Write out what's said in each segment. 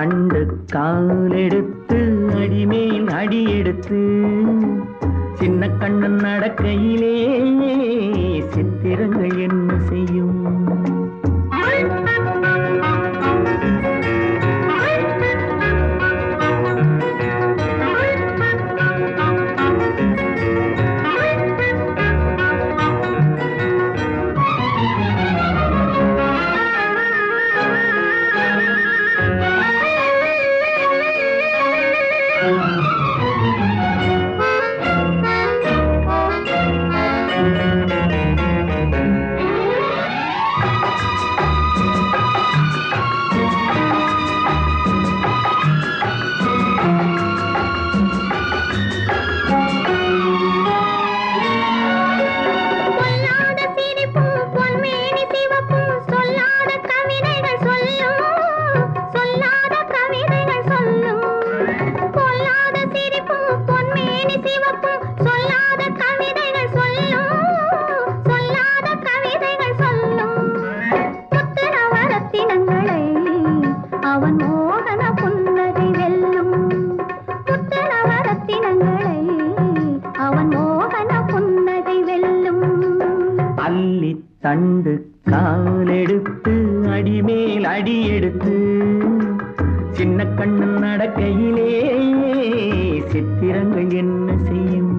தண்டு காலெடுத்து அடிமேல் அடி எடுத்து சின்ன கண்ணன் நடக்கையிலே சித்திரங்கள் என்ன செய்யும் பொல்லாத சிரிப்பும் பொன்மேனி சிவப்பும் சொல்லாத கவிதைகள் சொல்லும் சொல்லாத கவிதைகள் சொல்லும் பொல்லாத சிரிப்பும் பொன்மேனி சிவப்பும் சொல்லாத கவிதைகள் சொல்லும் சொல்லாத கவிதைகள் சொல்லும் புத்தனவரத்தினங்களை அவன் மோகன புன்னகை வெல்லும் புத்தனவரத்தினங்களை அவன் மோகன புன்னகை வெல்லும் அள்ளி தண்டு காலெடுத்து அடிமேல் அடி எடுத்து சின்ன கண்ணன் நடக்கையிலே சித்திரங்கள் என்ன செய்யும்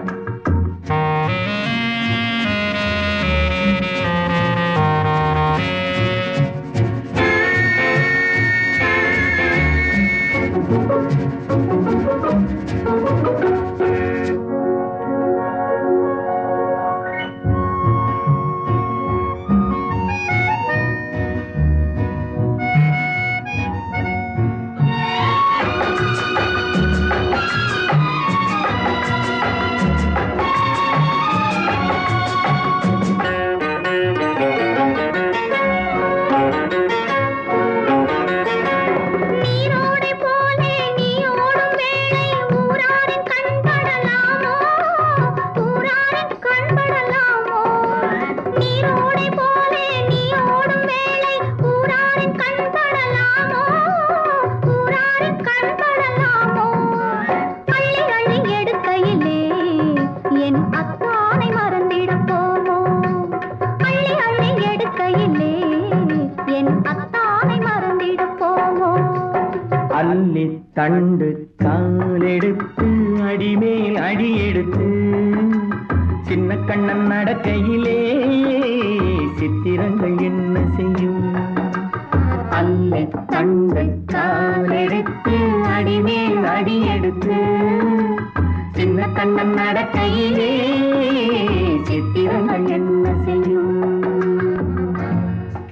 நீரோடை போலே நீ ஓடும் வேளை ஊராரின் கண்படலாமோ ஊராரின் கண்படலாமோ நீரோடை போலே நீ ஓடும் வேளை ஊராரின் கண்படலாமோ ஊராரின் கண்படலாமோ அள்ளி அள்ளி எடுக்கையிலே என் அத்தானை மறந்திடப் போமோ அள்ளி அள்ளி எடுக்கையிலே என் அத்தானை மறந்திடப் போமோ அள்ளி தண்டு காலெடுத்து அடிமேல் அடி எடுத்து சின்ன கண்ணன் நடக்கையிலே சித்திரங்கள் என்ன செய்யும் அள்ளி தண்டு காலெடுத்து அடிமேல் அடி எடுத்து சின்ன கண்ணன் நடக்கையிலே சித்திரங்கள் என்ன செய்யும்